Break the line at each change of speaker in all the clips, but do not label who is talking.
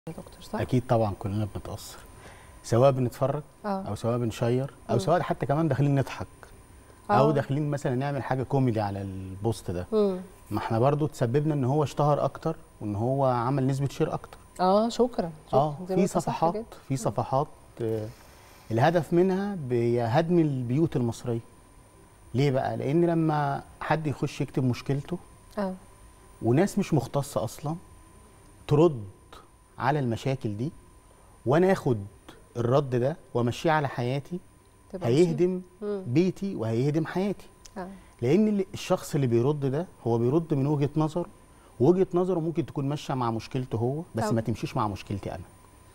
يا دكتور صح؟
اكيد طبعا كلنا بنتاثر سواء بنتفرج
اه
او سواء بنشير او
مم.
سواء حتى كمان داخلين نضحك
آه.
او داخلين مثلا نعمل حاجه كوميدي على البوست ده
مم.
ما احنا برضو تسببنا ان هو اشتهر اكتر وان هو عمل نسبه شير اكتر
اه شكرا شكرا
اه
زي ما
في
أنت صح
صفحات
كده.
في صفحات آه، الهدف منها بهدم البيوت المصريه ليه بقى لان لما حد يخش يكتب مشكلته
اه
وناس مش مختصه اصلا ترد على المشاكل دي وانا اخد الرد ده وامشيه على حياتي
تبقى
هيهدم
مم.
بيتي وهيهدم حياتي
اه
لان اللي- الشخص اللي بيرد ده هو بيرد من وجهه نظره ووجهه نظره ممكن تكون ماشيه مع مشكلته هو بس
طبعا.
ما تمشيش مع مشكلتي انا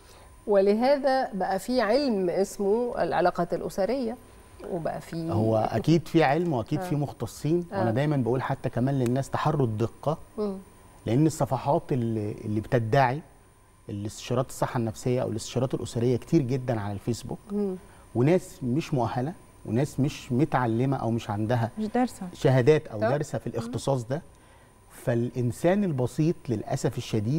ولهذا بقى في علم اسمه العلاقات الاسريه وبقى في
هو اكيد في علم واكيد
آه.
في مختصين
آه.
وانا دايما بقول حتى كمان للناس تحروا الدقه
مم.
لان الصفحات اللي, اللي بتدعي الاستشارات الصحه النفسيه او الاستشارات الاسريه كتير جدا على الفيسبوك
مم.
وناس مش مؤهله وناس مش متعلمه او مش عندها
مش دارسه
شهادات او
طب.
دارسه في الاختصاص ده فالانسان البسيط للاسف الشديد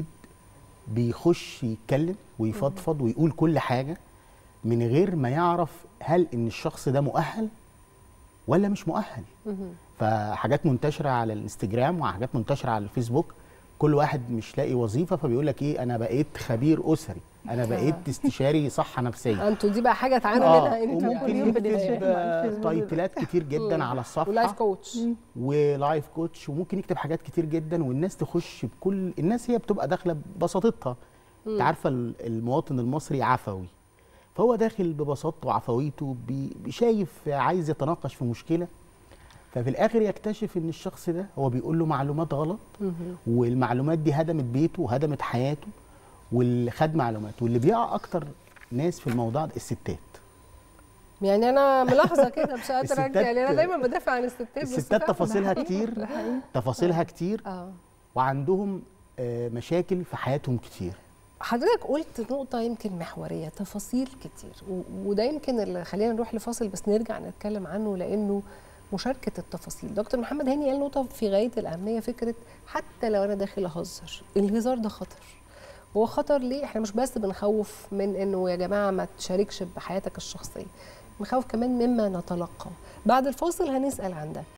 بيخش يتكلم ويفضفض ويقول كل حاجه من غير ما يعرف هل ان الشخص ده مؤهل ولا مش مؤهل
مم.
فحاجات منتشره على الانستجرام وحاجات منتشره على الفيسبوك كل واحد مش لاقي وظيفه فبيقول لك ايه انا بقيت خبير اسري انا بقيت استشاري صحه نفسيه
انتوا دي بقى حاجه تعانوا
اه
منها انتوا
كل
وممكن
يوم
يكتب
بنتشاف مع
آه،
الفيسبوك.
تايتلات كتير جدا
مم.
على الصفحه
ولايف كوتش
ولايف كوتش وممكن يكتب حاجات كتير جدا والناس تخش بكل الناس هي بتبقى داخله ببساطتها انت عارفه ال- المواطن المصري عفوي فهو داخل ببساطته وعفويته بي- بي- شايف عايز يتناقش في مشكله ففي الاخر يكتشف ان الشخص ده هو بيقول له معلومات غلط والمعلومات دي هدمت بيته وهدمت حياته واللي خد معلومات واللي بيقع اكتر ناس في الموضوع ده الستات
يعني انا ملاحظه كده مش قادره
الستات-
يعني انا دايما بدافع عن الستات بس
الستات
فعلاً.
تفاصيلها كتير تفاصيلها كتير
اه
وعندهم آه، مشاكل في حياتهم كتير
حضرتك قلت نقطة يمكن محورية تفاصيل كتير و- وده يمكن اللي خلينا نروح لفاصل بس نرجع نتكلم عنه لأنه مشاركة التفاصيل دكتور محمد هاني قال نقطة في غاية الأهمية فكرة حتى لو أنا داخل أهزر الهزار ده خطر هو خطر ليه؟ احنا مش بس بنخوف من انه يا جماعة ما تشاركش بحياتك الشخصية بنخوف كمان مما نتلقى بعد الفاصل هنسأل عن ده